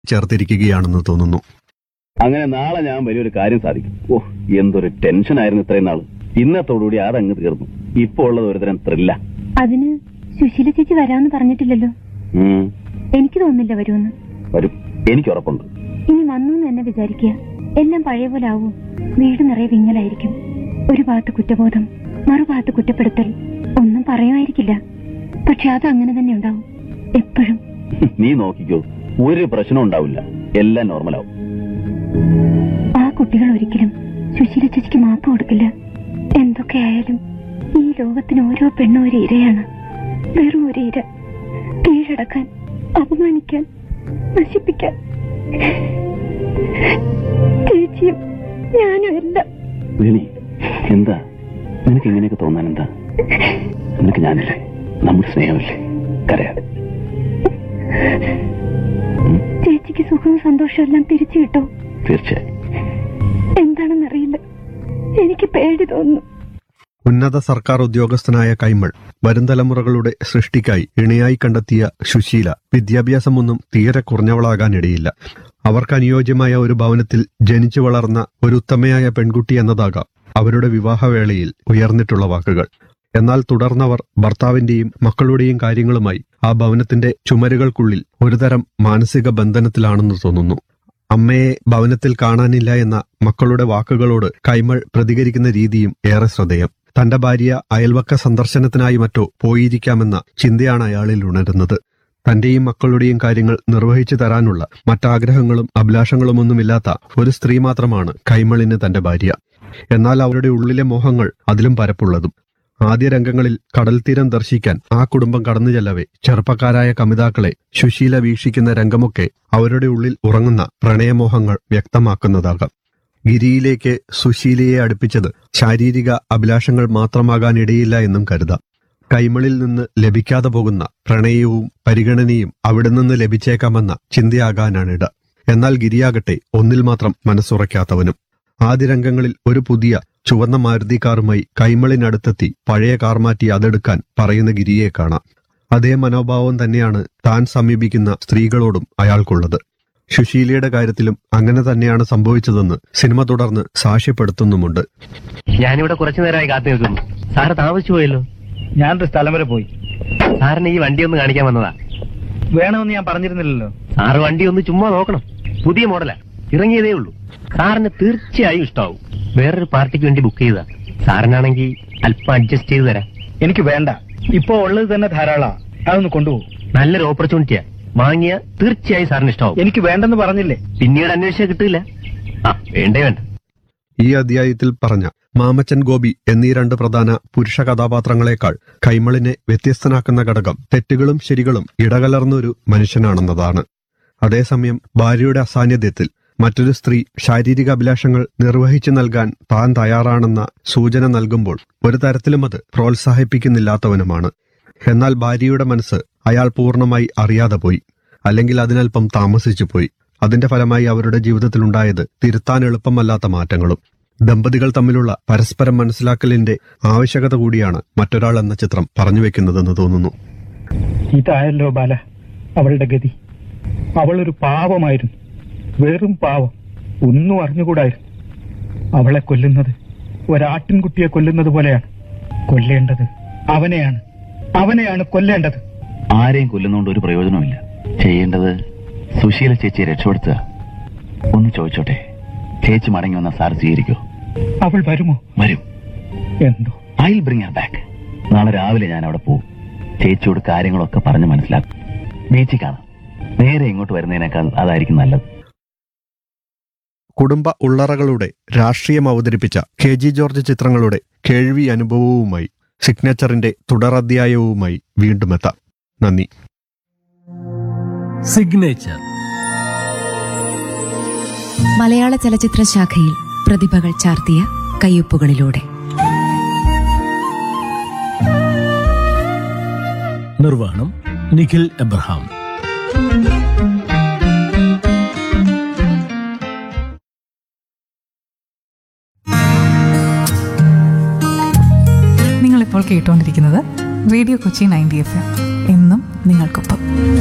ചേർത്തിരിക്കുകയാണെന്ന് തോന്നുന്നു അങ്ങനെ നാളെ ഞാൻ വലിയൊരു കാര്യം സാധിക്കും ഓ എന്തൊരു ടെൻഷനായിരുന്നു ഇത്രയും നാള് ഇന്നത്തോടുകൂടി അതങ്ങ് തീർന്നു ഇപ്പൊ ഉള്ളത് ഒരുതരം ത്രില്ല അതിന് സുശീല ചേച്ചി വരാന്ന് പറഞ്ഞിട്ടില്ലല്ലോ ഉം, എനിക്ക് തോന്നുന്നില്ല വരുമെന്ന് വരും എനിക്ക് ഉറപ്പുണ്ട് ഇനി വന്നു എന്ന് തന്നെ വിചാരിക്കുക എല്ലാം പഴയ പോലെ ആവൂ വീട് നിറയെ വിങ്ങലായിരിക്കും ഒരു ഭാഗത്ത് കുറ്റബോധം മറുഭാഗത്ത് കുറ്റപ്പെടുത്തൽ ഒന്നും പറയുമായിരിക്കില്ല പക്ഷെ അത് അങ്ങനെ തന്നെ ഉണ്ടാവും എപ്പോഴും നീ നോക്കിക്കോ ഒരു പ്രശ്നം ഉണ്ടാവില്ല എല്ലാം നോർമലാവും ആ കുട്ടികൾ ഒരിക്കലും സുശീല ചേച്ചിക്ക് മാപ്പ് കൊടുക്കില്ല എന്തൊക്കെയായാലും ഈ ലോകത്തിന് ഓരോ പെണ്ണും ഒരു ഇരയാണ് വെറും ഒരു ഇര കീഴടക്കാൻ അപമാനിക്കാൻ നശിപ്പിക്കാൻ ചേച്ചിയും ഞാനും എല്ലാം വേണി എന്താ നിനക്ക് ഇങ്ങനെയൊക്കെ തോന്നാൻ എന്താ നിനക്ക് ഞാനില്ലേ നമ്മുടെ സ്നേഹമില്ലേ കരയാതെ ചേച്ചിക്ക് സുഖവും സന്തോഷവും എല്ലാം തിരിച്ചു കിട്ടോ തീർച്ചയായും എന്താണെന്നറിയില്ല എനിക്ക് പേടി തോന്നുന്നു ഉന്നത സർക്കാർ ഉദ്യോഗസ്ഥനായ കൈമൾ വരും തലമുറകളുടെ സൃഷ്ടിക്കായി ഇണയായി കണ്ടെത്തിയ സുശീല വിദ്യാഭ്യാസമൊന്നും തീരെ കുറഞ്ഞവളാകാനിടയില്ല അവർക്ക് അനുയോജ്യമായ ഒരു ഭവനത്തിൽ ജനിച്ചു വളർന്ന ഒരു ഉത്തമയായ പെൺകുട്ടി എന്നതാകാം അവരുടെ വിവാഹവേളയിൽ ഉയർന്നിട്ടുള്ള വാക്കുകൾ എന്നാൽ തുടർന്നവർ ഭർത്താവിന്റെയും മക്കളുടെയും കാര്യങ്ങളുമായി ആ ഭവനത്തിന്റെ ചുമരുകൾക്കുള്ളിൽ ഒരുതരം മാനസിക ബന്ധനത്തിലാണെന്ന് തോന്നുന്നു അമ്മയെ ഭവനത്തിൽ കാണാനില്ല എന്ന മക്കളുടെ വാക്കുകളോട് കൈമൾ പ്രതികരിക്കുന്ന രീതിയും ഏറെ ശ്രദ്ധേയം തന്റെ ഭാര്യ അയൽവക്ക സന്ദർശനത്തിനായി മറ്റോ പോയിരിക്കാമെന്ന ചിന്തയാണ് അയാളിൽ ഉണരുന്നത് തന്റെയും മക്കളുടെയും കാര്യങ്ങൾ നിർവഹിച്ചു തരാനുള്ള മറ്റാഗ്രഹങ്ങളും അഭിലാഷങ്ങളുമൊന്നുമില്ലാത്ത ഒരു സ്ത്രീ മാത്രമാണ് കൈമളിന് തന്റെ ഭാര്യ എന്നാൽ അവരുടെ ഉള്ളിലെ മോഹങ്ങൾ അതിലും പരപ്പുള്ളതും ആദ്യ രംഗങ്ങളിൽ കടൽ തീരം ദർശിക്കാൻ ആ കുടുംബം കടന്നു ചെല്ലവേ ചെറുപ്പക്കാരായ കമിതാക്കളെ സുശീല വീക്ഷിക്കുന്ന രംഗമൊക്കെ അവരുടെ ഉള്ളിൽ ഉറങ്ങുന്ന പ്രണയമോഹങ്ങൾ വ്യക്തമാക്കുന്നതാകാം ഗിരിയിലേക്ക് സുശീലയെ അടുപ്പിച്ചത് ശാരീരിക അഭിലാഷങ്ങൾ മാത്രമാകാനിടയില്ല എന്നും കരുതാം കൈമളിൽ നിന്ന് ലഭിക്കാതെ പോകുന്ന പ്രണയവും പരിഗണനയും അവിടെ നിന്ന് ലഭിച്ചേക്കാമെന്ന ചിന്തയാകാനാണിട എന്നാൽ ഗിരിയാകട്ടെ ഒന്നിൽ മാത്രം മനസ്സുറയ്ക്കാത്തവനും ആദ്യ രംഗങ്ങളിൽ ഒരു പുതിയ ചുവന്ന മാരുതി കാറുമായി കൈമളിനടുത്തെത്തി പഴയ കാർ മാറ്റി അതെടുക്കാൻ പറയുന്ന ഗിരിയെ കാണാം അതേ മനോഭാവം തന്നെയാണ് താൻ സമീപിക്കുന്ന സ്ത്രീകളോടും അയാൾക്കുള്ളത് സുശീലയുടെ കാര്യത്തിലും അങ്ങനെ തന്നെയാണ് സംഭവിച്ചതെന്ന് സിനിമ തുടർന്ന് സാക്ഷ്യപ്പെടുത്തുന്നുമുണ്ട് ഞാനിവിടെ കുറച്ചു നേരമായി കാത്തു നിൽക്കുന്നു സാറ് താമസിച്ചു പോയല്ലോ ഞാനൊരു സ്ഥലം വരെ പോയി സാറിന് ഈ വണ്ടി ഒന്ന് കാണിക്കാൻ വന്നതാ വേണമെന്ന് ഞാൻ പറഞ്ഞിരുന്നില്ലല്ലോ സാറ് വണ്ടി ഒന്ന് ചുമ്മാ നോക്കണം പുതിയ മോഡലാ ഇറങ്ങിയതേ ഉള്ളൂ സാറിന് തീർച്ചയായും ഇഷ്ടാവും വേറൊരു പാർട്ടിക്ക് വേണ്ടി ബുക്ക് ചെയ്താ സാറിനാണെങ്കിൽ അല്പം അഡ്ജസ്റ്റ് ചെയ്ത് തരാം എനിക്ക് വേണ്ട ഇപ്പൊ ഉള്ളത് തന്നെ ധാരാളാ അതൊന്ന് കൊണ്ടുപോകും നല്ലൊരു ഓപ്പർച്യൂണിറ്റിയാ വാങ്ങിയ തീർച്ചയായും സാറിന് ഇഷ്ടാവും എനിക്ക് വേണ്ടെന്ന് പറഞ്ഞില്ലേ പിന്നീട് അന്വേഷിച്ചാൽ കിട്ടില്ല ആ വേണ്ടേ വേണ്ട ഈ അധ്യായത്തിൽ പറഞ്ഞ മാമച്ചൻ ഗോപി എന്നീ രണ്ട് പ്രധാന പുരുഷ കഥാപാത്രങ്ങളെക്കാൾ കൈമളിനെ വ്യത്യസ്തനാക്കുന്ന ഘടകം തെറ്റുകളും ശരികളും ഇടകലർന്നൊരു മനുഷ്യനാണെന്നതാണ് അതേസമയം ഭാര്യയുടെ അസാന്നിധ്യത്തിൽ മറ്റൊരു സ്ത്രീ ശാരീരിക അഭിലാഷങ്ങൾ നിർവഹിച്ചു നൽകാൻ താൻ തയ്യാറാണെന്ന സൂചന നൽകുമ്പോൾ ഒരു തരത്തിലും അത് പ്രോത്സാഹിപ്പിക്കുന്നില്ലാത്തവനുമാണ് എന്നാൽ ഭാര്യയുടെ മനസ്സ് അയാൾ പൂർണ്ണമായി അറിയാതെ പോയി അല്ലെങ്കിൽ അതിനൽപ്പം താമസിച്ചു പോയി അതിന്റെ ഫലമായി അവരുടെ ജീവിതത്തിലുണ്ടായത് തിരുത്താൻ എളുപ്പമല്ലാത്ത മാറ്റങ്ങളും ദമ്പതികൾ തമ്മിലുള്ള പരസ്പരം മനസ്സിലാക്കലിന്റെ ആവശ്യകത കൂടിയാണ് മറ്റൊരാൾ എന്ന ചിത്രം പറഞ്ഞു വെക്കുന്നതെന്ന് തോന്നുന്നു ഇതായല്ലോ ബാല അവളുടെ ഗതി അവളൊരു പാവമായിരുന്നു വെറും പാവം ഒന്നും അറിഞ്ഞുകൂടായിരുന്നു അവളെ കൊല്ലുന്നത് ഒരാട്ടിൻകുട്ടിയെ കൊല്ലുന്നത് പോലെയാണ് കൊല്ലേണ്ടത് അവനെയാണ് അവനെയാണ് കൊല്ലേണ്ടത് ആരെയും കൊല്ലുന്നോണ്ട് ഒരു പ്രയോജനമില്ല ചെയ്യേണ്ടത് സുശീല ചേച്ചിയെ രക്ഷപ്പെടുത്തുക ഒന്ന് ചോദിച്ചോട്ടെ ചേച്ചി മടങ്ങി വന്ന സാർ സ്വീകരിക്കോ അവൾ വരുമോ വരും എന്തോ ഐ ബ്രിങ് ഹർ ബാക്ക് നാളെ രാവിലെ ഞാൻ അവിടെ പോകും ചേച്ചിയോട് കാര്യങ്ങളൊക്കെ പറഞ്ഞ് മനസ്സിലാക്കും ബീച്ചിൽ കാണാം നേരെ ഇങ്ങോട്ട് വരുന്നതിനേക്കാൾ അതായിരിക്കും നല്ലത് കുടുംബ ഉള്ളറകളുടെ രാഷ്ട്രീയം അവതരിപ്പിച്ച കെ ജി ജോർജ് ചിത്രങ്ങളുടെ കേൾവി അനുഭവവുമായി സിഗ്നേച്ചറിന്റെ തുടറധ്യായവുമായി വീണ്ടും എത്താം നന്ദി സിഗ്നേച്ചർ മലയാള ചലച്ചിത്ര ശാഖയിൽ പ്രതിഭകൾ ചാർത്തിയ കയ്യൊപ്പുകളിലൂടെ നിർവഹണം നിഖിൽ എബ്രഹാം നിങ്ങളിപ്പോൾ കേട്ടുകൊണ്ടിരിക്കുന്നത് radio Kochi ninety F M എന്നും നിങ്ങൾക്കൊപ്പം